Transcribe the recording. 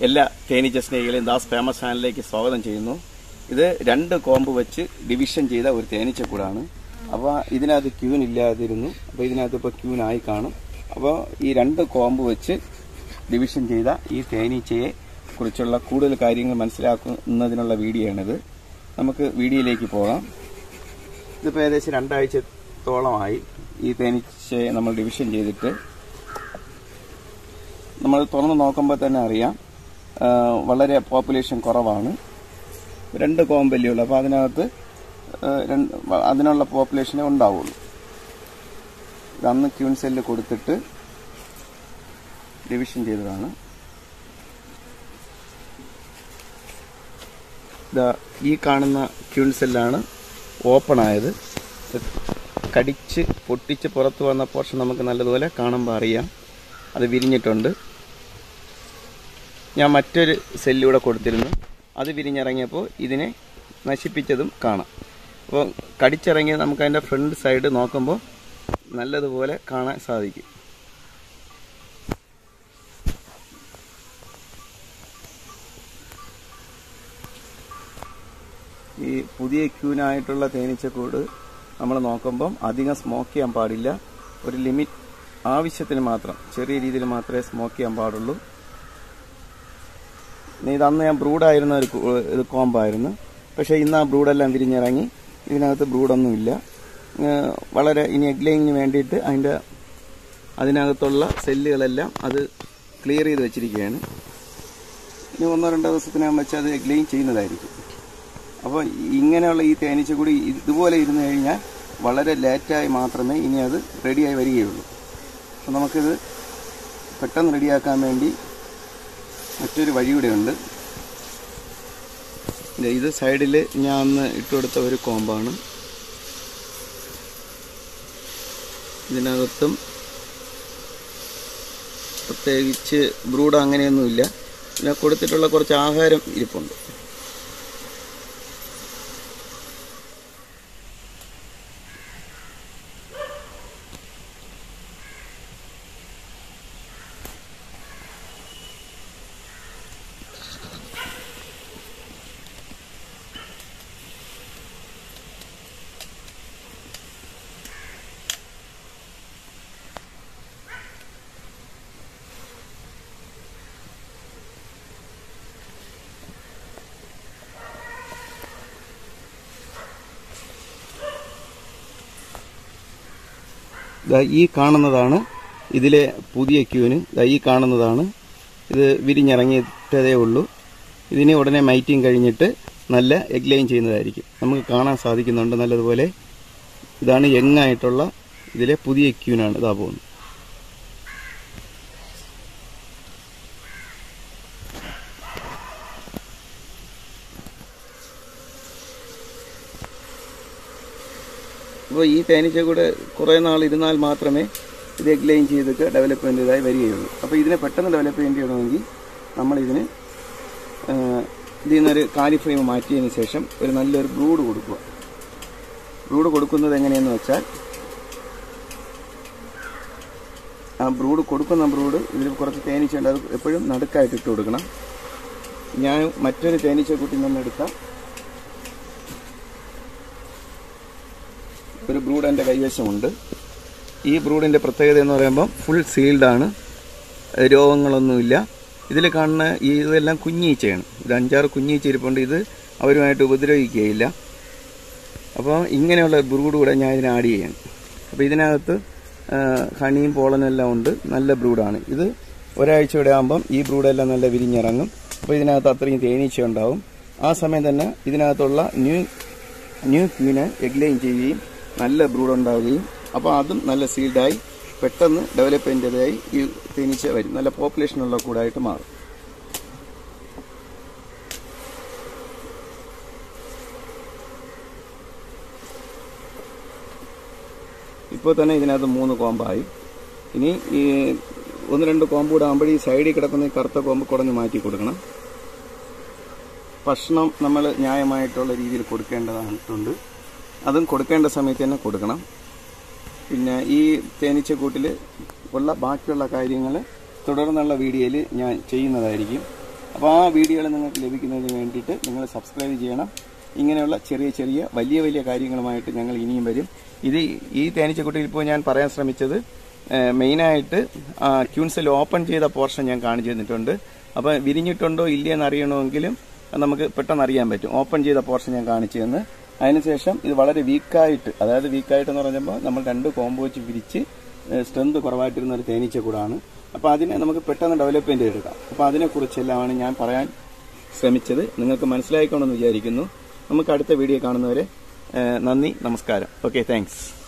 എല്ലാ തേനീച്ച സ്നേഹികളെയും ദാസ് ഫേമസ് ചാനലിലേക്ക് സ്വാഗതം ചെയ്യുന്നു ഇത് രണ്ട് കോമ്പ് വെച്ച് ഡിവിഷൻ ചെയ്ത ഒരു തേനീച്ചക്കൂടാണ് അപ്പോൾ ഇതിനകത്ത് ക്യൂൻ ഇല്ലാതിരുന്നു അപ്പോൾ ഇതിനകത്ത് ഇപ്പോൾ ക്യൂൻ ആയി കാണും അപ്പോൾ ഈ രണ്ട് കോമ്പ് വെച്ച് ഡിവിഷൻ ചെയ്ത ഈ തേനീച്ചയെ കുറിച്ചുള്ള കൂടുതൽ കാര്യങ്ങൾ മനസ്സിലാക്കുന്നതിനുള്ള വീഡിയോ ആണിത് നമുക്ക് വീഡിയോയിലേക്ക് പോകാം ഇതിപ്പോൾ ഏകദേശം രണ്ടാഴ്ചത്തോളമായി ഈ തേനീച്ചയെ നമ്മൾ ഡിവിഷൻ ചെയ്തിട്ട് നമ്മൾ തുറന്ന് നോക്കുമ്പോൾ തന്നെ അറിയാം ആ, വളരെ പോപ്പുലേഷൻ കുറവാണ് രണ്ട് കോമ്പല്ലേ ഉള്ളൂ അപ്പോൾ അതിനകത്ത് ആ, രണ്ട് അതിനുള്ള പോപ്പുലേഷനേ ഉണ്ടാവുള്ളൂ ഇത് അന്ന് ക്യൂൻ സെല്ല് കൊടുത്തിട്ട് ഡിവിഷൻ ചെയ്തതാണ് ഇതാ ഈ കാണുന്ന ക്യൂൻ സെല്ലാണ് ഓപ്പൺ ആയത് ഇത് കടിച്ച് പൊട്ടിച്ച് പുറത്ത് വന്ന പോർഷൻ നമുക്ക് നല്ലതുപോലെ കാണുമ്പോൾ അറിയാം അത് വിരിഞ്ഞിട്ടുണ്ട് ഞാൻ മറ്റൊരു സെല്ലൂടെ കൊടുത്തിരുന്നു അത് വിരിഞ്ഞിറങ്ങിയപ്പോൾ ഇതിനെ നശിപ്പിച്ചതും കാണാം അപ്പോൾ കടിച്ചിറങ്ങി നമുക്ക് അതിൻ്റെ ഫ്രണ്ട് സൈഡ് നോക്കുമ്പോൾ നല്ലതുപോലെ കാണാൻ സാധിക്കും ഈ പുതിയ ക്യൂനായിട്ടുള്ള തേനീച്ചക്കൂട് നമ്മൾ നോക്കുമ്പം അധികം സ്മോക്ക് ചെയ്യാൻ പാടില്ല ഒരു ലിമിറ്റ് ആവശ്യത്തിന് മാത്രം ചെറിയ രീതിയിൽ മാത്രമേ സ്മോക്ക് ചെയ്യാൻ പാടുള്ളൂ ഇനി ഇത് അന്ന് ഞാൻ ബ്രൂഡായിരുന്ന ഒരു കു- ഇത് കോമ്പായിരുന്നു പക്ഷേ ഇന്ന് ആ ബ്രൂഡെല്ലാം വിരിഞ്ഞിറങ്ങി ഇതിനകത്ത് ബ്രൂഡൊന്നുമില്ല ഏഹ് വളരെ ഇനി എഗ്ലൈങ്ങിന് വേണ്ടിയിട്ട് അതിൻ്റെ അതിനകത്തുള്ള സെല്ലുകളെല്ലാം അത് ക്ലിയർ ചെയ്ത് വെച്ചിരിക്കുകയാണ് ഇനി ഒന്നോ രണ്ടോ ദിവസത്തിനകം വെച്ച് അത് എഗ്ലൈൻ ചെയ്യുന്നതായിരിക്കും അപ്പോൾ ഇങ്ങനെയുള്ള ഈ തേനീച്ചക്കൂടി ഇതുപോലെ ഇരുന്ന് കഴിഞ്ഞാൽ വളരെ ലേറ്റായി മാത്രമേ ഇനി അത് റെഡിയായി വരികയുള്ളൂ അപ്പോൾ നമുക്കിത് പെട്ടെന്ന് റെഡിയാക്കാൻ വേണ്ടി മറ്റൊരു വഴി കൂടെ ഉണ്ട് ദേ ഇത് സൈഡിൽ ഞാൻ അന്ന് ഇട്ടുകൊടുത്ത ഒരു കോമ്പാണ് ഇതിനകത്തും പ്രത്യേകിച്ച് ബ്രൂഡ് അങ്ങനെയൊന്നുമില്ല പിന്നെ കൊടുത്തിട്ടുള്ള കുറച്ച് ആഹാരം ഇരിപ്പുണ്ട് ദാ ഈ കാണുന്നതാണ് ഇതിലെ പുതിയ ക്യൂന് ദാ ഈ കാണുന്നതാണ് ഇത് വിരിഞ്ഞിറങ്ങിയിട്ടതേ ഉള്ളൂ ഇതിനെ ഉടനെ മൈറ്റിങ് കഴിഞ്ഞിട്ട് നല്ല എഗ്ലൈൻ ചെയ്യുന്നതായിരിക്കും നമുക്ക് കാണാൻ സാധിക്കുന്നുണ്ട് നല്ലതുപോലെ ഇതാണ് യങ് ആയിട്ടുള്ള ഇതിലെ പുതിയ ക്യൂനാണ് ഇതാ പോകുന്നത് അപ്പോൾ ഈ തേനീച്ച കൂടെ കുറേ നാൾ ഇരുന്നാൽ മാത്രമേ ഇത് എഗ്ലൈൻ ചെയ്തൊക്കെ ഡെവലപ്മെൻറ്റേതായി വരികയുള്ളൂ അപ്പോൾ ഇതിനെ പെട്ടെന്ന് ഡെവലപ്പ് ചെയ്യണമെങ്കിൽ നമ്മളിതിന് ആ, ഇതിൽ നിന്നൊരു കാലി ഫ്രെയിം മാറ്റിയതിന് ശേഷം ഒരു നല്ലൊരു ബ്രൂഡ് കൊടുക്കുക ബ്രൂഡ് കൊടുക്കുന്നത് എങ്ങനെയെന്ന് വെച്ചാൽ ആ ബ്രൂഡ് കൊടുക്കുന്ന ബ്രൂഡ് ഇതിൽ കുറച്ച് തേനീച്ചയുണ്ട് അത് എപ്പോഴും നടുക്കായിട്ട് ഇട്ട് കൊടുക്കണം ഞാൻ മറ്റൊരു തേനീച്ചക്കുട്ടി നിന്നെടുത്ത ഒരു ബ്രൂഡ് എൻ്റെ കൈവശമുണ്ട് ഈ ബ്രൂഡിൻ്റെ പ്രത്യേകത എന്ന് പറയുമ്പോൾ ഫുൾ സീൽഡാണ് രോഗങ്ങളൊന്നുമില്ല ഇതിൽ കാണുന്ന ഈ ഇതെല്ലാം കുഞ്ഞീച്ചയാണ് ഇത് അഞ്ചാറ് കുഞ്ഞീച്ച ഇരിപ്പുണ്ട് ഇത് അവരുമായിട്ട് ഉപദ്രവിക്കുകയില്ല അപ്പോൾ ഇങ്ങനെയുള്ള ബ്രൂഡ് കൂടെ ഞാൻ ഇതിനെ ആഡ് ചെയ്യണം അപ്പോൾ ഇതിനകത്ത് ആ, ഹണിയും പോളനും എല്ലാം ഉണ്ട് നല്ല ബ്രൂഡാണ് ഇത് ഒരാഴ്ചയുടെ ആകുമ്പം ഈ ബ്രൂഡെല്ലാം നല്ല വിരിഞ്ഞിറങ്ങും അപ്പോൾ ഇതിനകത്ത് അത്രയും തേനീച്ച ഉണ്ടാവും ആ സമയം തന്നെ ഇതിനകത്തുള്ള ന്യൂ ന്യൂ ക്വീന് എഗ്ലൈൻ ചെയ്യുകയും നല്ല ബ്രൂഡ് ഉണ്ടാവുകയും അപ്പോൾ അതും നല്ല സീൽഡായി പെട്ടെന്ന് ഡെവലപ്മെൻറ്റതായി ഈ തേനീച്ച വരും നല്ല പോപ്പുലേഷനുള്ള കൂടായിട്ട് മാറും ഇപ്പോൾ തന്നെ ഇതിനകത്ത് മൂന്ന് കോമ്പായി ഇനി ഈ ഒന്ന് രണ്ട് കോമ്പ് കൂടെ ആകുമ്പോൾ ഈ സൈഡിൽ കിടക്കുന്ന ഈ കറുത്ത കോമ്പ് കുടഞ്ഞ് മാറ്റി കൊടുക്കണം ഭക്ഷണം നമ്മൾ ന്യായമായിട്ടുള്ള രീതിയിൽ കൊടുക്കേണ്ടതായിട്ടുണ്ട് അതും കൊടുക്കേണ്ട സമയത്ത് തന്നെ കൊടുക്കണം പിന്നെ ഈ തേനീച്ചക്കൂട്ടിൽ ഉള്ള ബാക്കിയുള്ള കാര്യങ്ങൾ തുടർന്നുള്ള വീഡിയോയിൽ ഞാൻ ചെയ്യുന്നതായിരിക്കും അപ്പോൾ ആ വീഡിയോകൾ നിങ്ങൾക്ക് ലഭിക്കുന്നതിന് വേണ്ടിയിട്ട് നിങ്ങൾ സബ്സ്ക്രൈബ് ചെയ്യണം ഇങ്ങനെയുള്ള ചെറിയ ചെറിയ വലിയ വലിയ കാര്യങ്ങളുമായിട്ട് ഞങ്ങൾ ഇനിയും വരും ഇത് ഈ തേനീച്ചക്കുട്ടിയിൽ ഇപ്പോൾ ഞാൻ പറയാൻ ശ്രമിച്ചത് ഏഹ്, മെയിനായിട്ട് ആ ക്യൂൻസിൽ ഓപ്പൺ ചെയ്ത പോർഷൻ ഞാൻ കാണിച്ചു തന്നിട്ടുണ്ട് അപ്പോൾ വിരിഞ്ഞിട്ടുണ്ടോ ഇല്ലയെന്ന് അറിയണമെങ്കിലും അത് നമുക്ക് പെട്ടെന്ന് അറിയാൻ പറ്റും ഓപ്പൺ ചെയ്ത പോർഷൻ ഞാൻ കാണിച്ചു തന്ന് അതിനുശേഷം ഇത് വളരെ വീക്കായിട്ട് അതായത് വീക്കായിട്ട് എന്ന് പറയുമ്പോൾ നമ്മൾ രണ്ട് കോമ്പോ വെച്ച് പിരിച്ച് സ്ട്രെങ്ത് കുറവായിട്ടിരുന്ന ഒരു തേനീച്ച കൂടാണ് അപ്പോൾ അതിനെ നമുക്ക് പെട്ടെന്ന് ഡെവലപ്മെന്റ് ചെയ്തെടുക്കാം അപ്പോൾ അതിനെക്കുറിച്ചെല്ലാമാണ് ഞാൻ പറയാൻ ശ്രമിച്ചത് നിങ്ങൾക്ക് മനസ്സിലായിക്കൊണ്ടെന്ന് വിചാരിക്കുന്നു നമുക്ക് അടുത്ത വീഡിയോ കാണുന്നവരെ ഏഹ്, നന്ദി നമസ്കാരം ഓക്കെ താങ്ക്സ്